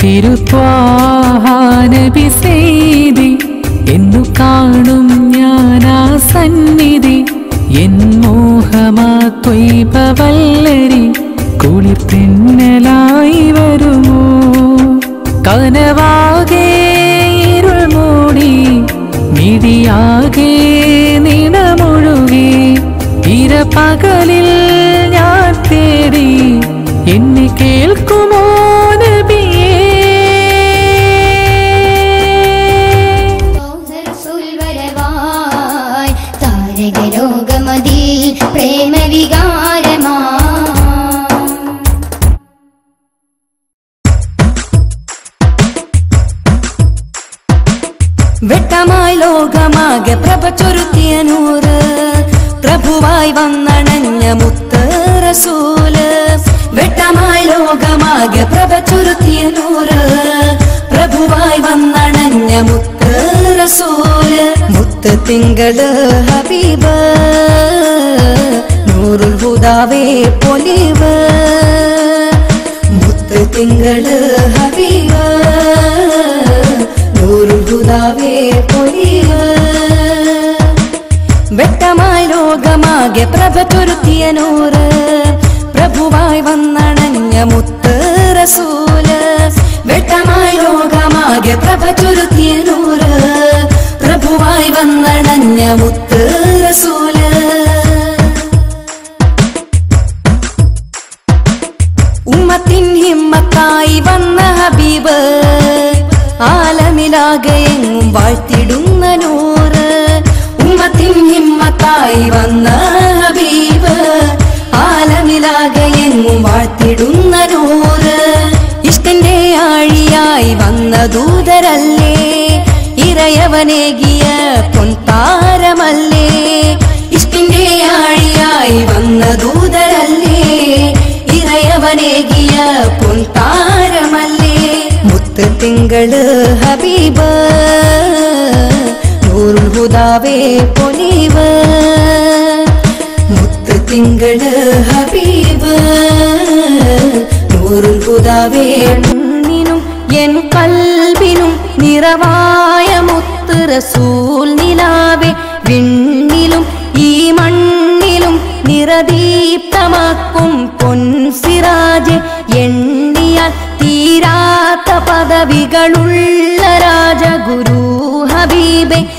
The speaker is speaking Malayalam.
തിരുത്വാഹാനബി സേതി എന്നു കാണും ഞാനാ സന്നിധി എൻ മോഹമാ ത്വൈപവല്ലരി കുളിർ തെന്നലായി വരുമോ കനവാകെ ഇരുൾ മൂടി മിഴിയാകെ നിണമൊഴുകി ഇരപകലിൽ ഞാൻ തേടി എന്നെ കേൾക്കുമോ നബിയേ വരവായി താരകലോകമതിൽ പ്രേമവികാരമാ വെട്ടമായി ലോകമാകെ പ്രഭ ചൊരുത്തിയ നൂറ് പ്രഭുവായി വന്നണഞ്ഞ മുത്ത് റസൂല് വെട്ടമായി ലോകമാകെ പ്രഭ ചൊരുത്തിയ നൂറ് പ്രഭുവായി വന്നണഞ്ഞ മുത്ത് റസൂല് മുത്ത് തിങ്കള് ഹബീബ് നൂറുൽ ഹുദാവേ പൊലിവ് മുത്ത് തിങ്കള് ഹബീബ് നൂറുൽ ഹുദാവേ പൊലിവ് വെട്ടമായി ലോകമാകെ പ്രഭ ചൊരുത്തിയ നൂറ് പ്രഭുവായി വന്നണഞ്ഞ മുത്ത് റസൂല് വെട്ടമായി ലോകമാകെ പ്രഭ ചൊരുത്തിയ നൂറ് പ്രഭുവായി വന്നണഞ്ഞ മുത്ത് റസൂല് ഉമ്മത്തിൻ ഹിമ്മത്തായി വന്ന ഹബീബ് ആലമിലാകെ എങ്ങും വാഴ്ത്തിടുന്ന നൂറ് ഉമ്മത്തിൻ ഹിമ്മത്തായി വന്ന ഹബീബ് ആലമിലാകെ എങ്ങും വാഴ്ത്തിടുന്ന നൂറ് ഇഷ്ടന്റെ ആഴിയായി വന്ന ദൂതരല്ലേ ഇറയവനേകിയ പൊൻതാരമല്ലേ ഇഷ്ടിന്റെ ആഴിയായി വന്ന ദൂതരല്ലേ ഇറയവനേകിയ പൊൻതാരമല്ലേ മുത്ത് തിങ്കള് ഹബീബ് നൂറുൽ ഹുദാവേ പൊലിവ് മുത്ത് തിങ്കള് ഹബീബ് നൂറുൽ ഹുദാവേ നിന്നും എൻ കൽബിനും നിറവായ മുത്ത് റസൂൽ നിലാവേ വിണ്ണിലും ഈ മണ്ണിലും നിറദീപ്തമാക്കും പൊൻസിറാജ് എണ്ണിയാൽ തീരാത്ത പദവികളുള്ള രാജഗുരു ഹബീബെ